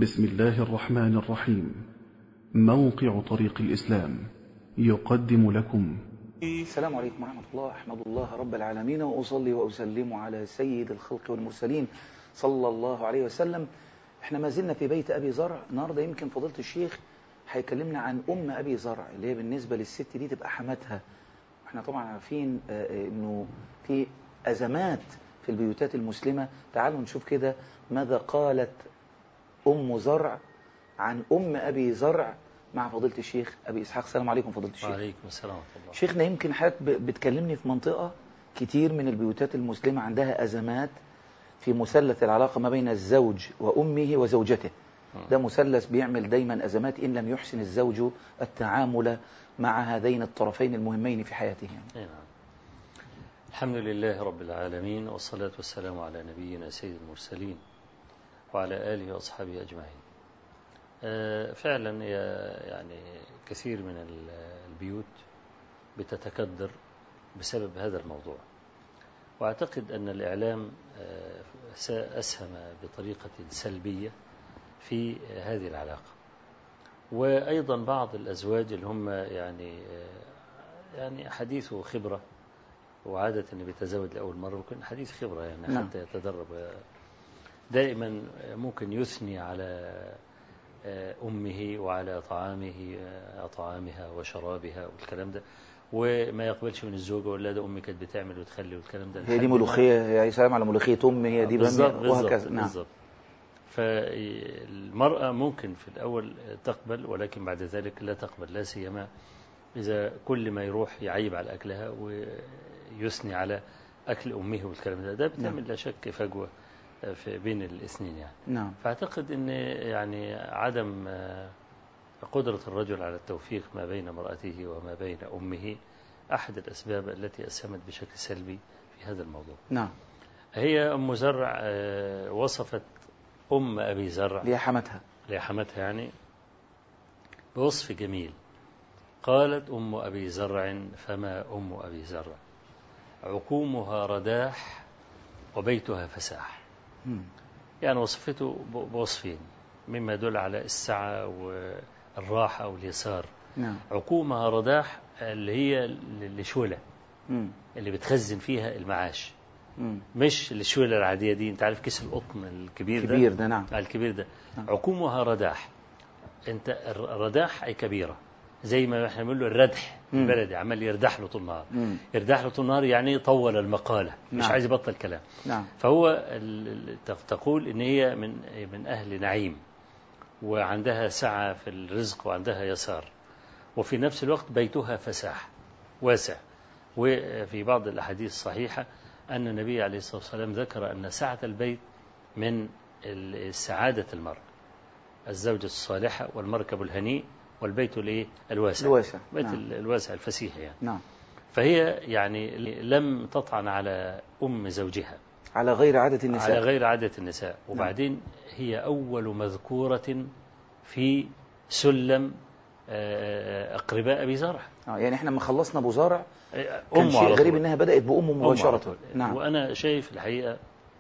بسم الله الرحمن الرحيم موقع طريق الإسلام يقدم لكم السلام عليكم ورحمة الله أحمد الله رب العالمين وأصلي وأسلم على سيد الخلق والمرسلين صلى الله عليه وسلم احنا ما زلنا في بيت أبي زرع النهاردة يمكن فضيلة الشيخ هيكلمنا عن أم أبي زرع اللي هي بالنسبة للست دي تبقى حماتها احنا طبعا عارفين آه، آه، انه في أزمات في البيوتات المسلمة تعالوا نشوف كده ماذا قالت أم زرع عن أم أبي زرع مع فضيلة الشيخ أبي إسحاق السلام عليكم فضيلة الشيخ وعليكم السلام ورحمة الله شيخنا يمكن حضرتك ب- بتكلمني في منطقة كتير من البيوتات المسلمة عندها أزمات في مثلث العلاقة ما بين الزوج وأمه وزوجته ده مثلث بيعمل دايما أزمات إن لم يحسن الزوج التعامل مع هذين الطرفين المهمين في حياته يعني. أي نعم الحمد لله رب العالمين والصلاة والسلام على نبينا سيد المرسلين وعلى آله وأصحابه أجمعين آه، فعلا يا- يعني كثير من ال- البيوت بتتكدر بسبب هذا الموضوع وأعتقد أن الإعلام آه، أسهم بطريقة سلبية في هذه العلاقة وأيضا بعض الأزواج اللي هم يعني آه، يعني حديث خبرة وعادة اللي بيتزوج لأول مرة بيكون حديث خبرة يعني نعم. حتى يتدرب دائما ممكن يثني على آه، أمه وعلى طعامه آه، طعامها وشرابها والكلام ده وما يقبلش من الزوجة ولا ده أمي كانت بتعمل وتخلي والكلام ده هي دي لحد ما- ملوخية يا سلام على ملوخية أمي هي دي بالظبط بامية وهكذا بالظبط نعم بالظبط فالمرأة ممكن في الأول تقبل ولكن بعد ذلك لا تقبل لا سيما إذا كل ما يروح يعيب على أكلها ويثني على أكل أمه والكلام ده ده بتعمل لا شك فجوة في بين الاثنين يعني نعم فأعتقد أن يعني عدم آه، قدرة الرجل على التوفيق ما بين امرأته وما بين أمه أحد الأسباب التي أسهمت بشكل سلبي في هذا الموضوع نعم هي أم زرع آه، وصفت أم أبي زرع اللي هي حماتها لحمتها يعني بوصف جميل قالت أم أبي زرع فما أم أبي زرع عقومها رداح وبيتها فساح مم. يعني وصفته ب- بوصفين مما يدل على السعة والراحة واليسار نعم عقومها رداح اللي هي الشولة مم. اللي بتخزن فيها المعاش مم. مش الشولة العادية دي انت عارف كيس القطن الكبير ده كبير ده نعم آه، الكبير ده نعم. عقومها رداح انت الر- الرداح اي كبيره زي ما احنا بنقول له الردح مم. البلدي عمال يردح له طول النهار مم. يردح له طول النهار يعني طول المقاله مش نعم. عايز يبطل كلام نعم فهو ال- ال- تق- تقول ان هي من من اهل نعيم وعندها سعه في الرزق وعندها يسار وفي نفس الوقت بيتها فساح واسع وفي بعض الاحاديث الصحيحه ان النبي عليه الصلاه والسلام ذكر ان سعه البيت من ال- سعاده المرء الزوجة الصالحة والمركب الهنيء والبيت الايه الواسع الواسع بيت نعم. ال- الواسع الفسيح يعني نعم فهي يعني لم تطعن على أم زوجها على غير عادة النساء على غير عادة النساء وبعدين هي أول مذكورة في سلم آه، أقرباء أبي زرع آه يعني احنا لما خلصنا ابو زرع آه، كان أمه شيء على غريب طول. انها بدأت بأمه أمه على مباشرة طول. نعم وأنا شايف الحقيقة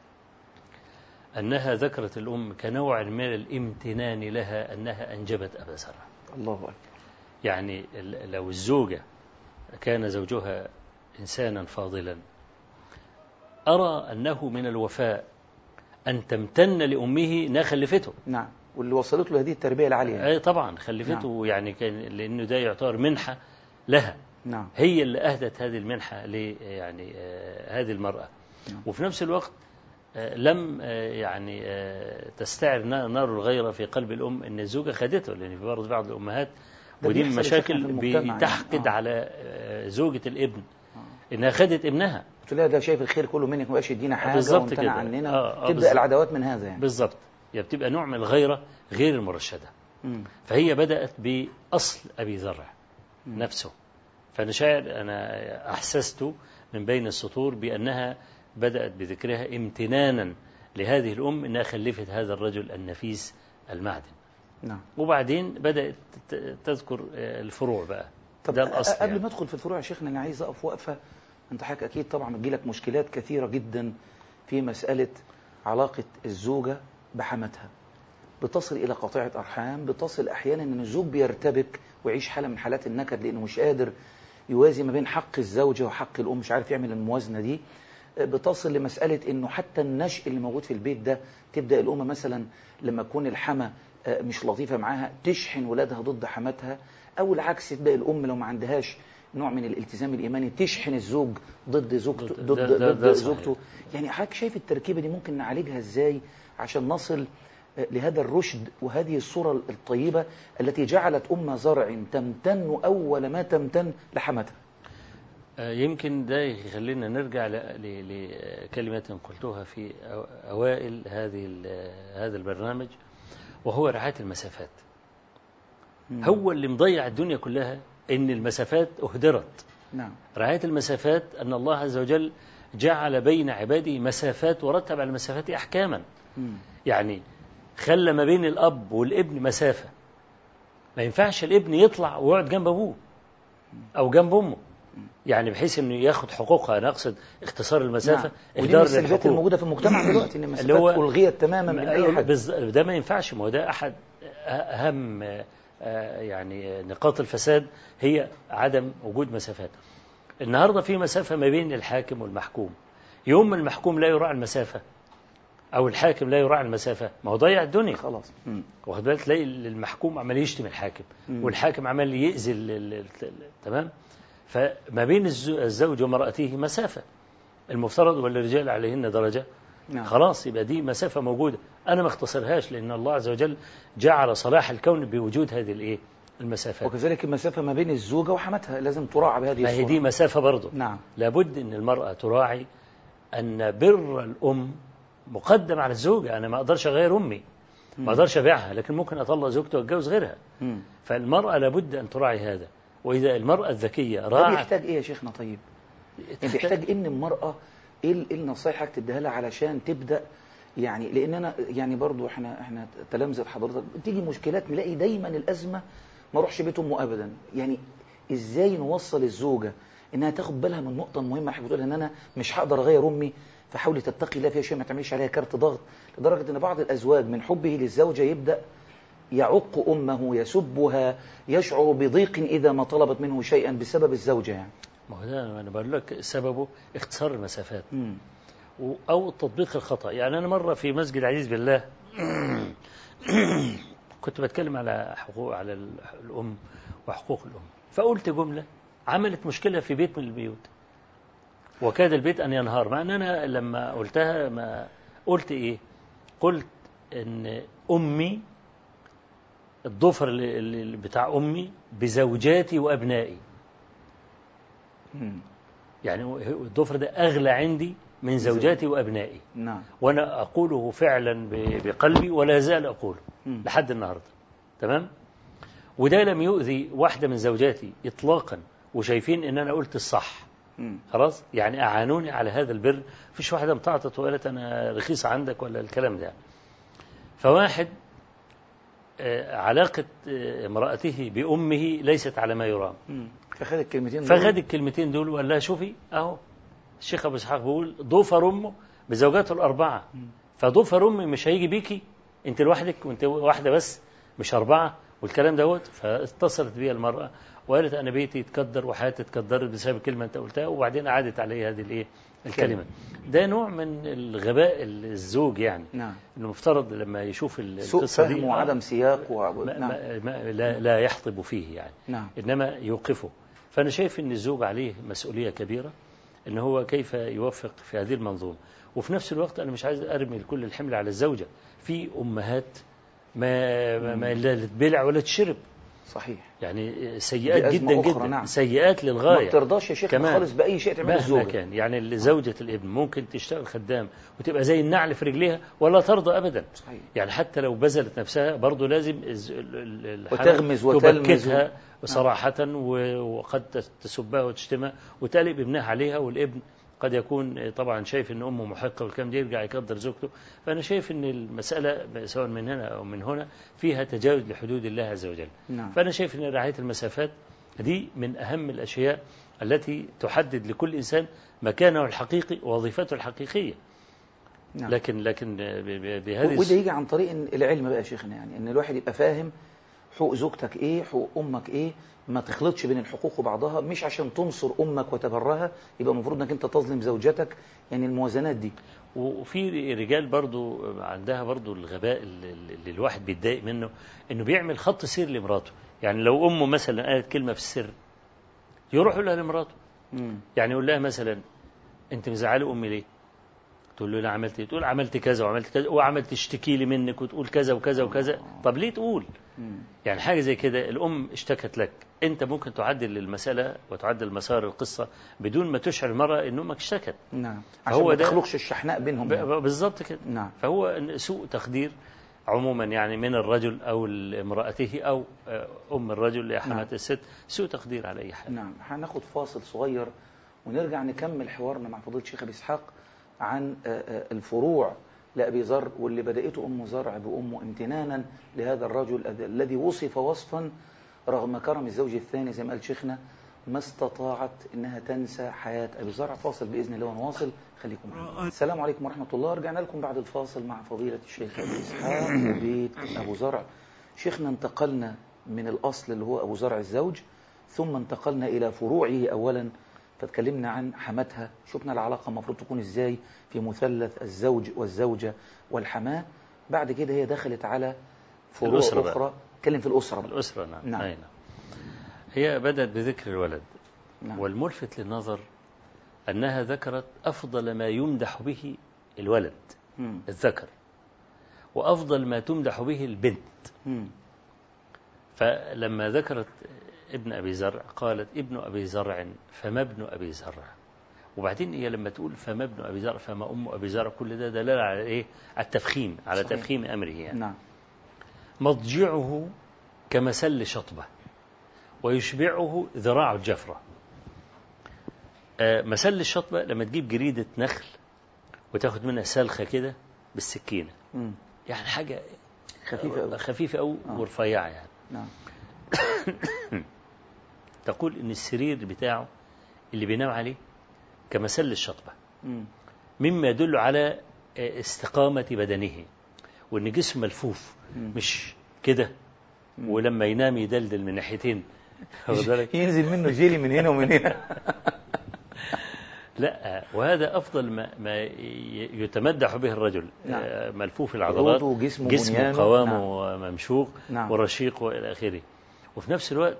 أنها ذكرت الأم كنوع من الامتنان لها أنها أنجبت أبا زرع الله أكبر يعني ال- لو الزوجة كان زوجها إنسانا فاضلا أرى أنه من الوفاء أن تمتن لأمه إنها خلفته نعم واللي وصلت له هذه التربية العالية أي طبعا خلفته يعني كان لأنه ده يعتبر منحة لها نعم هي اللي أهدت هذه المنحة ل يعني آه، هذه المرأة نعم. وفي نفس الوقت آه، لم آه، يعني آه، تستعر نا- نار الغيرة في قلب الأم أن الزوجة خدته لأن في برضه بعض الأمهات ده ودي بيحصل من يا شيخنا مشاكل في المجتمع يعني. بتحقد آه. على آه، زوجة الابن آه. إنها خدت ابنها قلت لها ده شايف الخير كله منك ما بقاش يدينا حاجة بالظبط وامتنع كده. عننا آه، آه، تبدأ بالظبط. العداوات من هذا يعني بالظبط يعني بتبقى نوع من الغيرة غير المرشدة مم. فهي بدأت بأصل أبي زرع مم. نفسه فأنا شاعر أنا أحسست من بين السطور بأنها بدأت بذكرها امتنانا لهذه الأم أنها خلفت هذا الرجل النفيس المعدن نعم وبعدين بدأت ت- تذكر آه، الفروع بقى طب ده الأصل قبل يعني. ما ادخل في الفروع يا شيخنا انا عايز اقف وقفه انت حضرتك اكيد طبعا بتجيلك مشكلات كثيره جدا في مساله علاقه الزوجه بحماتها بتصل إلى قطيعة أرحام بتصل أحيانا أن الزوج بيرتبك ويعيش حالة من حالات النكد لأنه مش قادر يوازي ما بين حق الزوجة وحق الأم مش عارف يعمل الموازنة دي بتصل لمسألة أنه حتى النشء اللي موجود في البيت ده تبدأ الأم مثلا لما تكون الحما آه، مش لطيفة معاها تشحن ولادها ضد حماتها أو العكس تبدأ الأم لو ما عندهاش نوع من الالتزام الإيماني تشحن الزوج ضد زوجته ضد- ضد, ده- ده- ضد ده صحيح. زوجته يعني حضرتك شايف التركيبة دي ممكن نعالجها إزاي عشان نصل آه، لهذا الرشد وهذه الصورة الطيبة التي جعلت أم زرع تمتن أول ما تمتن لحماتها آه، يمكن ده يخلينا نرجع ل- ل- لكلمة قلتها في أو- أوائل هذه ال- هذا البرنامج وهو رعاية المسافات هو اللي مضيع الدنيا كلها إن المسافات أهدرت نعم رعاية المسافات أن الله عز وجل جعل بين عباده مسافات ورتب على المسافات أحكاما مم. يعني خلى ما بين الأب والابن مسافة ما ينفعش الابن يطلع ويقعد جنب أبوه أو جنب أمه يعني بحيث انه ياخد حقوقها انا اقصد اختصار المسافه نعم. ودي من اهدار السلبيات للحقوق الموجودة في المجتمع دلوقتي إن اللي هو- المسافات ألغيت تماما من أي حد بز- ده ما ينفعش ما هو ده احد اهم آه، يعني نقاط الفساد هي عدم وجود مسافات النهارده في مسافه ما بين الحاكم والمحكوم يوم ما المحكوم لا يراعي المسافه او الحاكم لا يراعي المسافه ما هو ضيع الدنيا خلاص مم. واخد بالك تلاقي المحكوم عمال يشتم الحاكم مم. والحاكم عمال يأذي ال- ال- ال- تمام فما بين الز- الزوج ومرأته مسافة المفترض والرجال عليهن درجة نعم خلاص يبقى دي مسافة موجودة أنا ما اختصرهاش لأن الله عز وجل جعل صلاح الكون بوجود هذه الإيه المسافات وكذلك المسافة ما بين الزوجة وحماتها لازم تراعى بهذه ما هي الصورة دي مسافة برضه نعم لابد أن المرأة تراعي أن بر الأم مقدم على الزوجة أنا ما أقدرش أغير أمي ما أقدرش أبيعها لكن ممكن أطلق زوجتي وأتجوز غيرها مم. فالمرأة لابد أن تراعي هذا وإذا المرأة الذكية ده راعت بيحتاج إيه يا شيخنا طيب يعني بيحتاج إيه من المرأة إيه ال- إيه النصايح حضرتك تديها لها علشان تبدأ يعني لأن أنا يعني برضو إحنا إحنا تلامذة حضرتك تيجي مشكلات نلاقي دايما الأزمة ما أروحش بيت أمه أبدا يعني إزاي نوصل الزوجة إنها تاخد بالها من نقطة مهمة حضرتك بتقول إن أنا مش هقدر أغير أمي فحاولي تتقي الله فيها شيء ما تعمليش عليها كارت ضغط لدرجة إن بعض الأزواج من حبه للزوجة يبدأ يعق أمه يسبها يشعر بضيق إذا ما طلبت منه شيئا بسبب الزوجة يعني ما هو ده أنا بقول لك سببه اختصار المسافات مم. و- أو التطبيق الخطأ يعني أنا مرة في مسجد عزيز بالله كنت بتكلم على حقوق على ال- الأم وحقوق الأم فقلت جملة عملت مشكلة في بيت من البيوت وكاد البيت أن ينهار مع أن أنا لما قلتها ما قلت إيه قلت إن أمي الضفر اللي- اللي بتاع أمي بزوجاتي وأبنائي مم. يعني الضفر ده أغلى عندي من زوجاتي وأبنائي نعم وأنا أقوله فعلا ب- بقلبي ولا زال أقوله مم. لحد النهاردة تمام وده لم يؤذي واحدة من زوجاتي إطلاقا وشايفين إن أنا قلت الصح مم. خلاص يعني أعانوني على هذا البر فيش واحدة متعطت وقالت أنا رخيصة عندك ولا الكلام ده فواحد آه، علاقة آه، امرأته بأمه ليست على ما يرام مم. فخد الكلمتين دول. فخد الكلمتين دول وقال لها شوفي اهو الشيخ ابو اسحاق بيقول ضفر امه بزوجاته الاربعه فضفر امي مش هيجي بيكي انت لوحدك وانت واحده بس مش اربعه والكلام دوت فاتصلت بي المراه وقالت انا بيتي اتكدر وحياتي اتكدرت بسبب الكلمه انت قلتها وبعدين عادت علي هذه الايه الكلمه ده نوع من الغباء الزوج يعني نعم المفترض لما يشوف ال- سوء القصه دي فهم آه، وعدم سياق و... ما نعم ما ما لا, لا يحطب فيه يعني نعم إنما يوقفه فأنا شايف أن الزوج عليه مسؤولية كبيرة أن هو كيف يوفق في هذه المنظومة وفي نفس الوقت أنا مش عايز أرمي كل الحمل على الزوجة في أمهات ما, ما, ما لا تبلع ولا تشرب صحيح يعني سيئات دي أزمة جدا أخرى، جدا نعم. سيئات ما للغاية بترضاش يا شيخ كمان. خالص بأي شيء تعمله مهما الزوجة كان يعني زوجة الابن ممكن تشتغل خدام وتبقى زي النعل في رجليها ولا ترضى أبدا صحيح يعني حتى لو بذلت نفسها برضه لازم الز- ال- ال- الحالة وتغمز وتلمز تبكتها صراحة و- وقد تسبها وتشتمها وتقلب ابنها عليها والابن قد يكون طبعا شايف ان امه محقه والكلام ده يرجع يقدر زوجته فانا شايف ان المساله سواء من هنا او من هنا فيها تجاوز لحدود الله عز وجل نعم فانا شايف ان رعايه المسافات دي من اهم الاشياء التي تحدد لكل انسان مكانه الحقيقي ووظيفته الحقيقيه نعم. لكن لكن ب- ب- بهذه وده يجي عن طريق إن العلم بقى يا شيخنا يعني ان الواحد يبقى فاهم حقوق زوجتك ايه حقوق امك ايه ما تخلطش بين الحقوق وبعضها مش عشان تنصر امك وتبرها يبقى المفروض انك انت تظلم زوجتك يعني الموازنات دي وفي رجال برضو عندها برضو الغباء اللي اللي الواحد بيتضايق منه انه بيعمل خط سير لمراته يعني لو امه مثلا قالت كلمه في السر يروح يقولها لمراته مم. يعني يقول لها مثلا انت مزعله امي ليه تقول له لا عملت ايه تقول عملت كذا وعملت كذا وعملت تشتكي لي منك وتقول كذا وكذا وكذا طب ليه تقول مم. يعني حاجه زي كده الام اشتكت لك انت ممكن تعدل المساله وتعدل مسار القصه بدون ما تشعر المراه ان امك اشتكت نعم فهو عشان ما ده- تخلقش الشحناء بينهم ب- يعني. ب- بالظبط كده نعم فهو سوء تقدير عموما يعني من الرجل او امراته او آه، ام الرجل يا حماه نعم. الست سوء تقدير على اي حال نعم هناخد فاصل صغير ونرجع نكمل حوارنا مع فضيلة الشيخ أبي إسحاق عن آه، آه، الفروع لأبي ذر واللي بدأته أم زرع بأمه امتنانا لهذا الرجل الذي- الذي وصف وصفا رغم كرم الزوج الثاني زي ما قال شيخنا ما استطاعت انها تنسى حياه ابي زرع فاصل باذن الله ونواصل خليكم معنا السلام عليكم ورحمه الله رجعنا لكم بعد الفاصل مع فضيله الشيخ ابي اسحاق وبيت ابو زرع شيخنا انتقلنا من الاصل اللي هو ابو زرع الزوج ثم انتقلنا الى فروعه اولا فتكلمنا عن حماتها شفنا العلاقه المفروض تكون ازاي في مثلث الزوج والزوجه والحماه بعد كده هي دخلت على فروع الأسرة بقى. اخرى اتكلم في الاسره بقى. الاسره نعم نعم. أي نعم هي بدات بذكر الولد نعم. والملفت للنظر انها ذكرت افضل ما يمدح به الولد مم. الذكر وافضل ما تمدح به البنت مم. فلما ذكرت ابن أبي زرع قالت ابن أبي زرع فما ابن أبي زرع وبعدين هي لما تقول فما ابن أبي زرع فما أم أبي زرع كل ده دلالة على إيه على التفخيم على صحيح. تفخيم أمره يعني نعم مضجعه كمسل شطبة ويشبعه ذراع الجفرة آه، مسل الشطبة لما تجيب جريدة نخل وتاخد منها سلخة كده بالسكينة مم. يعني حاجة خفيفة أوي. خفيفة أو آه. ورفيعة يعني نعم تقول ان السرير بتاعه اللي بينام عليه كمسل الشطبة مم. مما يدل على استقامة بدنه وان جسمه ملفوف مم. مش كده مم. ولما ينام يدلدل من ناحيتين واخد بالك؟ ينزل منه جيلي من هنا ومن هنا لا وهذا افضل ما, ما ي- يتمدح به الرجل نعم. آه، ملفوف العضلات عروضه وجسمه جسمه بنيانه. قوامه ممشوق نعم. ورشيق والى اخره وفي نفس الوقت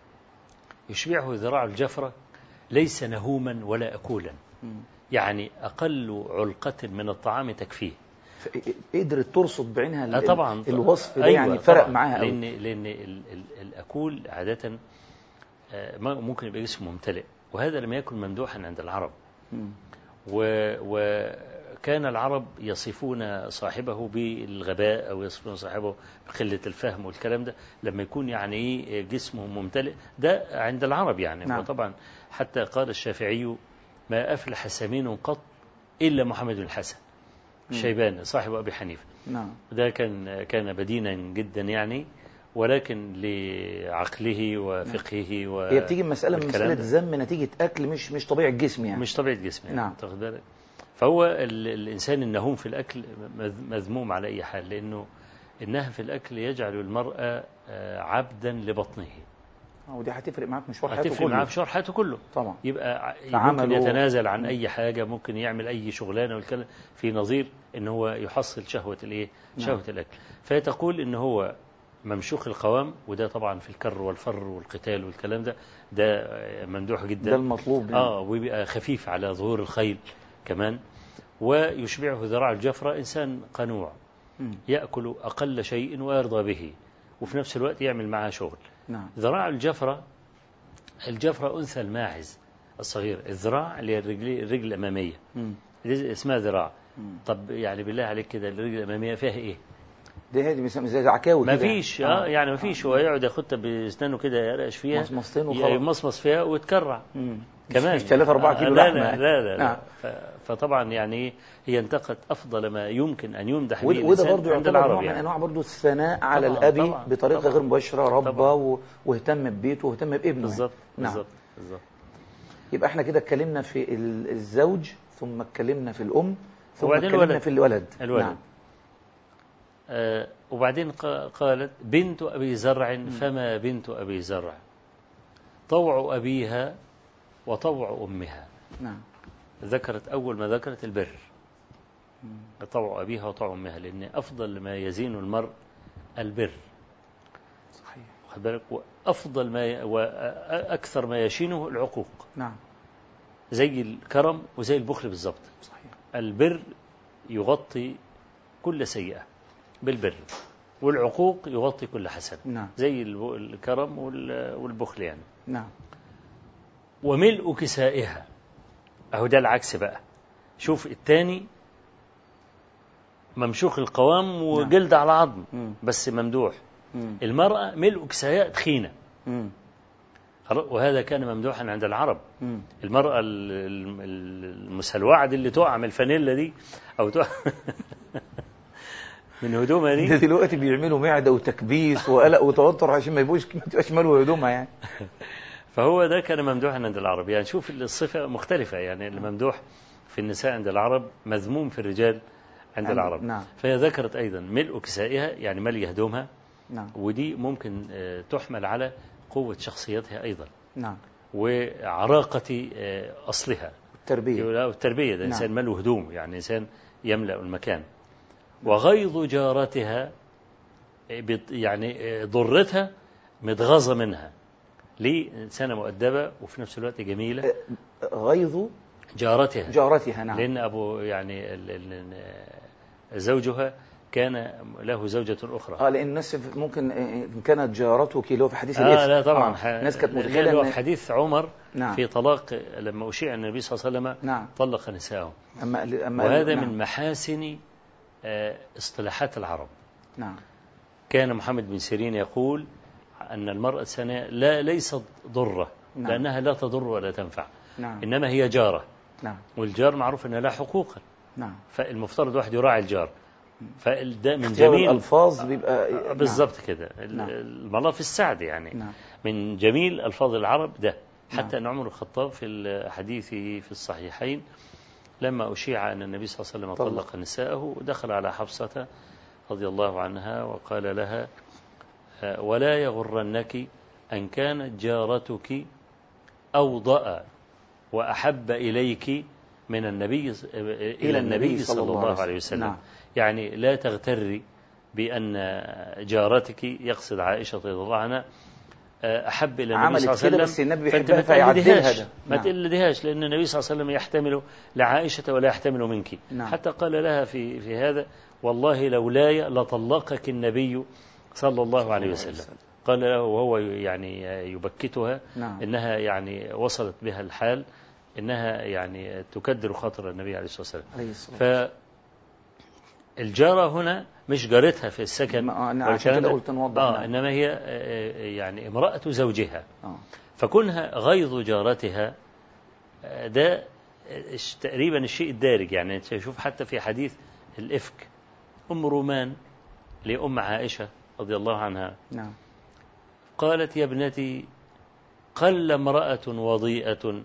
يشبعه ذراع الجفرة ليس نهوما ولا أكولا مم. يعني أقل علقة من الطعام تكفيه ف- قدرت ترصد بعينها ال- آه طبعا الوصف ده أيوة يعني فرق طبعاً. معاها قوي لأن لأن ال ال الأكول عادة آه، ما- ممكن يبقى جسمه ممتلئ وهذا لم يكن ممدوحا عند العرب مم. و- وكان العرب يصفون صاحبه بالغباء أو يصفون صاحبه بقلة الفهم والكلام ده لما يكون يعني إيه جسمه ممتلئ ده عند العرب يعني نعم. وطبعا حتى قال الشافعي ما أفلح سمين قط إلا محمد بن الحسن مم. الشيباني صاحب أبي حنيفة نعم ده كان كان بدينا جدا يعني ولكن لعقله وفقهه و هي بتيجي مسألة من والكلام مسألة ده. ذم نتيجة أكل مش مش طبيعة الجسم يعني مش طبيعة جسمه يعني نعم. تاخد بالك فهو ال- الإنسان النهوم في الأكل مذ- مذموم على أي حال لأنه النهي في الأكل يجعل المرأة آه، عبدا لبطنه ودي هتفرق معاك مشوار حياته هتفرق معاه كله في شهر حياته كله طبعا يبقى ع- في عمله. ممكن يتنازل عن مم. أي حاجة ممكن يعمل أي شغلانة والكلام في نظير إن هو يحصل شهوة الإيه نعم. شهوة الأكل فهي تقول إن هو ممشوخ القوام وده طبعا في الكر والفر والقتال والكلام ده ده آه، ممدوح جدا ده المطلوب يعني. اه ويبقى خفيف على ظهور الخيل كمان ويشبعه ذراع الجفرة إنسان قنوع مم. يأكل أقل شيء ويرضى به وفي نفس الوقت يعمل معها شغل نعم ذراع الجفرة الجفرة أنثى الماعز الصغير الذراع اللي هي الرجل, الرجل الأمامية مم. دي اسمها ذراع مم. طب يعني بالله عليك كده الرجل الأمامية فيها إيه؟ دي هذه مثلا زي عكاوي ما كده فيش اه يعني ما فيش هو يقعد ياخدها بأسنانه كده يرقش فيها مصمصتين وخلاص يمصمص فيها وتكرع مم. كمان مش 3 4 آه، كيلو لا لحمة لا يعني. لا, لا, نعم. لا. ف- فطبعا يعني إيه، هي انتقت افضل ما يمكن ان يمدح به وده وده الإنسان برضه عند يعتبر نوع العرب من يعني انواع برضه الثناء على طبعاً، الابي طبعاً، بطريقه طبعاً. غير مباشره ربى طبعاً. و- واهتم ببيته واهتم بابنه بالظبط يعني. نعم بالظبط بالظبط يبقى احنا كده اتكلمنا في ال- الزوج ثم اتكلمنا في الام ثم وبعدين اتكلمنا الولد. في الولد الولد. نعم. آه وبعدين قا- قالت بنت أبي زرع فما بنت أبي زرع طوع أبيها وطوع أمها نعم ذكرت أول ما ذكرت البر طوع أبيها وطوع أمها لأن أفضل ما يزين المرء البر صحيح واخد بالك وأفضل ما ي... وأكثر ما يشينه العقوق نعم زي الكرم وزي البخل بالظبط صحيح البر يغطي كل سيئة بالبر والعقوق يغطي كل حسنة نعم زي الب- الكرم وال- والبخل يعني نعم وملء كسائها أهو ده العكس بقى شوف التاني ممشوخ القوام وجلد على عظم مم. بس ممدوح مم. المرأة ملء كسائها تخينة مم. خلاص؟ وهذا كان ممدوحا عند العرب مم. المرأة ال- ال- المسلوعة دي اللي تقع من الفانيلا دي أو تقع من هدومها ده دي دلوقتي بيعملوا معدة وتكبيس وقلق وتوتر عشان ما يبقوش ما تبقاش مالوا هدومها يعني فهو ده كان ممدوحا عند العرب يعني شوف الصفة مختلفة يعني الممدوح في النساء عند العرب مذموم في الرجال عند عند- العرب نعم. فهي ذكرت أيضا ملء كسائها يعني ملي هدومها نعم ودي ممكن آه، تحمل على قوة شخصيتها أيضا نعم وعراقة آه، أصلها التربية لا، التربية ده نعم. إنسان ماله هدوم يعني إنسان يملأ المكان وغيظ جارتها بت- يعني ضرتها متغاظة منها ليه إنسانة مؤدبة وفي نفس الوقت جميلة غيظ جارتها جارتها نعم لأن أبو يعني ال- ال- زوجها كان له زوجة أخرى اه لان الناس ممكن ان كانت جارتك اللي هو في حديث آه الإفك لا طبعا آه. ح- الناس كانت لا، متخيله اللي هو في ان حديث عمر نعم في طلاق لما أشيع النبي صلى الله عليه وسلم نعم طلق نساءه اما اما وهذا نعم. من محاسن آه، اصطلاحات العرب نعم كان محمد بن سيرين يقول أن المرأة الثانية لا ليست ضرة نعم. لأنها لا تضر ولا تنفع نعم إنما هي جارة نعم والجار معروف أنها لا حقوقا نعم فالمفترض واحد يراعي الجار فده من اختيار جميل الالفاظ بيبقى آه، بالضبط كده ال- نعم. المرأة في السعد يعني نعم من جميل ألفاظ العرب ده حتى نعم. أن عمر الخطاب في حديثه في الصحيحين لما أشيع أن النبي صلى الله عليه وسلم طلق. طلق نساءه دخل على حفصة رضي الله عنها وقال لها آه، ولا يغرنك أن كانت جارتك أوضأ وأحب إليك من النبي إلى النبي صلى الله عليه وسلم نعم يعني لا تغتري بأن جارتك يقصد عائشة رضي الله عنها أحب إلى النبي عملت صلى الله عليه كده وسلم بس النبي فأنت بيحبها ما فيعدلها تقلدهاش ده ما نعم. تقلدهاش لأن النبي صلى الله عليه وسلم يحتمل لعائشة ولا يحتمل منك نعم. حتى قال لها في في هذا والله لولاي لطلقك النبي صلى الله عليه وسلم قال له وهو يعني يبكتها نعم إنها يعني وصلت بها الحال إنها يعني تكدر خاطر النبي عليه الصلاة والسلام عليه الصلاة فالجارة هنا مش جارتها في السكن ما- أنا ولا عشان الكلام كده ده. قلت نوضح آه نعم. إنما هي آه، آه، يعني امرأة زوجها آه. فكونها غيظ جارتها آه، ده الش- تقريبا الشيء الدارج يعني أنت شوف حتى في حديث الإفك أم رومان لأم عائشة رضي الله عنها نعم قالت يا ابنتي قل امرأة وضيئة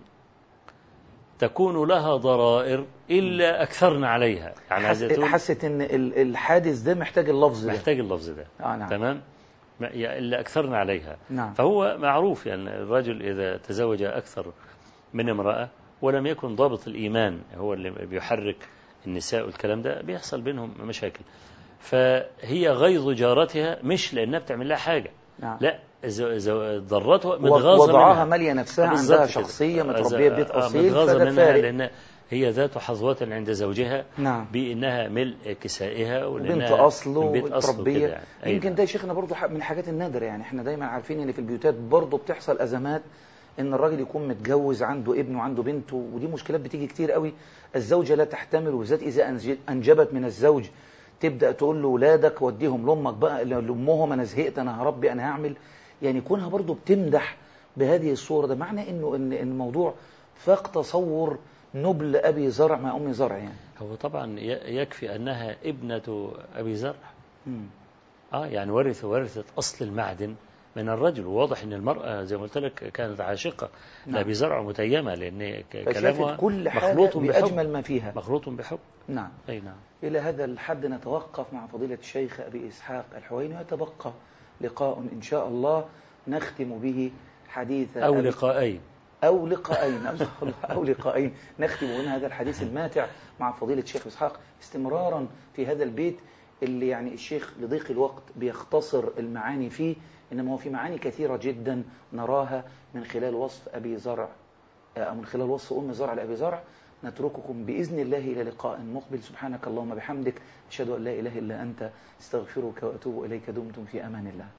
تكون لها ضرائر إلا أكثرنا عليها يعني حس... عايزة تقول حست ان ال- الحادث ده محتاج اللفظ ده محتاج اللفظ ده آه نعم تمام ما- يا- إلا أكثرنا عليها نعم فهو معروف يعني الرجل إذا تزوج أكثر من امرأة ولم يكن ضابط الإيمان هو اللي بيحرك النساء والكلام ده بيحصل بينهم مشاكل فهي غيظ جارتها مش لأنها بتعمل لها حاجة نعم لا زو- زو- ضرتها متغاظة وضعها منها مالية نفسها بالظبط عندها كده. شخصية آه، متربية ببيت آه، أصيل متغاظة فده منها فارق لأن هي ذات حظوة عند زوجها نعم بأنها ملء كسائها بنت ولأنها أصل من بيت أصل ومتربية وكده يعني. أي يمكن نعم. ده يا شيخنا برضو ح- من الحاجات النادرة يعني احنا دايما عارفين ان في البيوتات برضو بتحصل أزمات ان الراجل يكون متجوز عنده ابن وعنده بنت ودي مشكلات بتيجي كتير قوي الزوجة لا تحتمل وبالذات إذا أنج- أنجبت من الزوج تبدأ تقول له ولادك وديهم لأمك بقى لأمهم أنا زهقت أنا هربي أنا هعمل يعني كونها برضو بتمدح بهذه الصورة ده معنى إنه إن إن الموضوع فاق تصور نبل أبي زرع مع أم زرع يعني هو طبعا ي- يكفي أنها ابنة أبي زرع مم. آه يعني ورث ورثت أصل المعدن من الرجل وواضح ان المرأة زي ما قلت لك كانت عاشقة نعم. لأبي زرع متيمة لأن ك- فشافت كلامها كل حاجة مخلوط بحب بأجمل ما فيها مخلوط بحب نعم أي نعم إلى هذا الحد نتوقف مع فضيلة الشيخ أبي إسحاق الحويني ويتبقى لقاء إن شاء الله نختم به حديث أو أبي- لقاءين أو لقاءين أو لقاءين نختم هنا هذا الحديث الماتع مع فضيلة الشيخ إسحاق استمرارا في هذا البيت اللي يعني الشيخ لضيق الوقت بيختصر المعاني فيه إنما هو في معاني كثيرة جدا نراها من خلال وصف أبي زرع أو من خلال وصف أم زرع لأبي زرع نترككم بإذن الله إلى لقاء مقبل سبحانك اللهم بحمدك أشهد أن لا إله إلا أنت استغفرك وأتوب إليك دمتم في أمان الله